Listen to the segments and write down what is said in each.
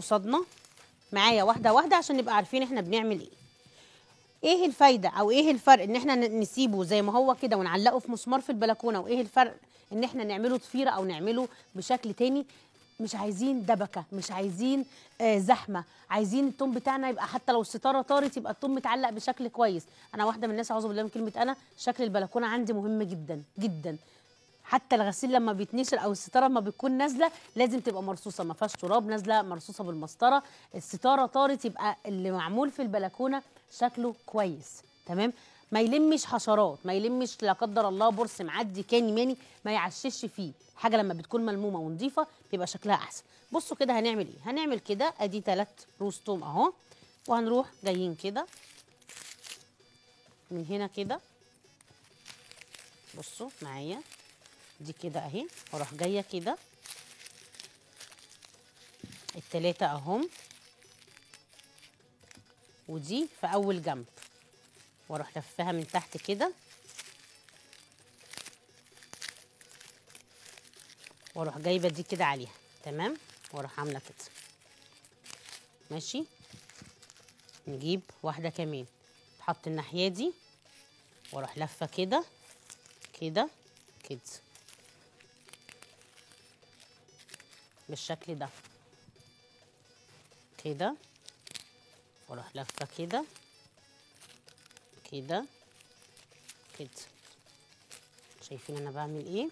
قصادنا معايا واحده واحده عشان نبقى عارفين احنا بنعمل ايه ايه الفايده او ايه الفرق ان احنا ن- نسيبه زي ما هو كده ونعلقه في مسمار في البلكونه وايه الفرق ان احنا نعمله ضفيره او نعمله بشكل تاني مش عايزين دبكه مش عايزين آه زحمه عايزين التوم بتاعنا يبقى حتى لو الستاره طارت يبقى التوم متعلق بشكل كويس انا واحده من الناس اعوذ بالله من كلمه انا شكل البلكونه عندي مهم جدا جدا حتى الغسيل لما بيتنشر او الستاره لما بتكون نازله لازم تبقى مرصوصه ما فيهاش تراب نازله مرصوصه بالمسطره الستاره طارت يبقى اللي معمول في البلكونه شكله كويس تمام ما يلمش حشرات ما يلمش لا قدر الله برص معدي كاني ماني ما يعشش فيه حاجه لما بتكون ملمومه ونظيفه بيبقى شكلها احسن بصوا كده هنعمل ايه هنعمل كده ادي ثلاث روز توم اهو وهنروح جايين كده من هنا كده بصوا معايا دي كده اهي واروح جايه كده التلاتة اهم ودي في اول جنب واروح لفها من تحت كده واروح جايبه دي كده عليها تمام واروح عامله كده ماشي نجيب واحده كمان تحط الناحيه دي واروح لفه كده كده كده بالشكل ده كده واروح لفه كده كده كده شايفين انا بعمل ايه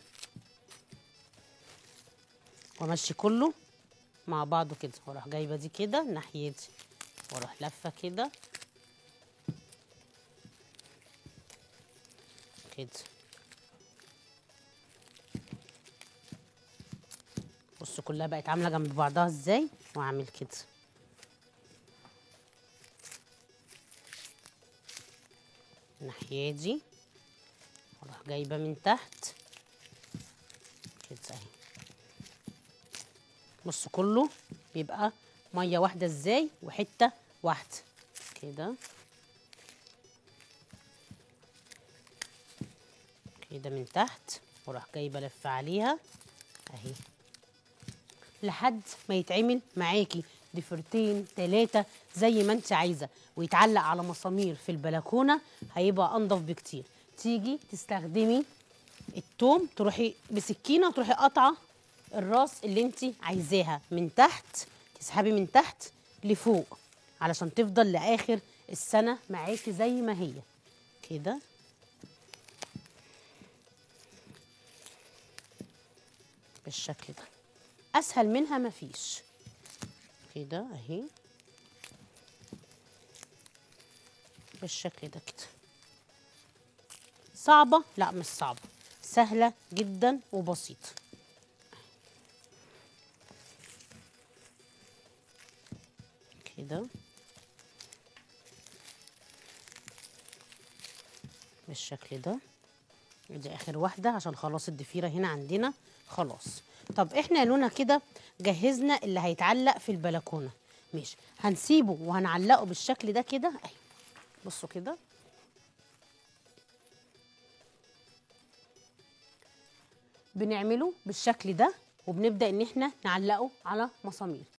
وامشي كله مع بعضه كده واروح جايبه دي كده الناحيه دي واروح لفه كده كده بصوا كلها بقت عامله جنب بعضها ازاي واعمل كده الناحيه دي واروح جايبه من تحت كده اهي بصوا كله بيبقى ميه واحده ازاي وحته واحده كده كده من تحت واروح جايبه لفه عليها اهي لحد ما يتعمل معاكي ضفيرتين تلاتة زي ما انت عايزه ويتعلق على مسامير في البلكونه هيبقى انضف بكتير تيجي تستخدمي التوم تروحي بسكينه تروحي قاطعه الراس اللي انت عايزاها من تحت تسحبي من تحت لفوق علشان تفضل لاخر السنه معاكي زي ما هي كده بالشكل ده اسهل منها مفيش كده اهي بالشكل ده كده صعبة لا مش صعبة سهلة جدا وبسيطة كده بالشكل ده دي اخر واحدة عشان خلاص الضفيرة هنا عندنا خلاص طب احنا يا لونا كده جهزنا اللي هيتعلق في البلكونة ماشي هنسيبه وهنعلقه بالشكل ده كده اهي بصوا كده بنعمله بالشكل ده وبنبدأ ان احنا نعلقه على مسامير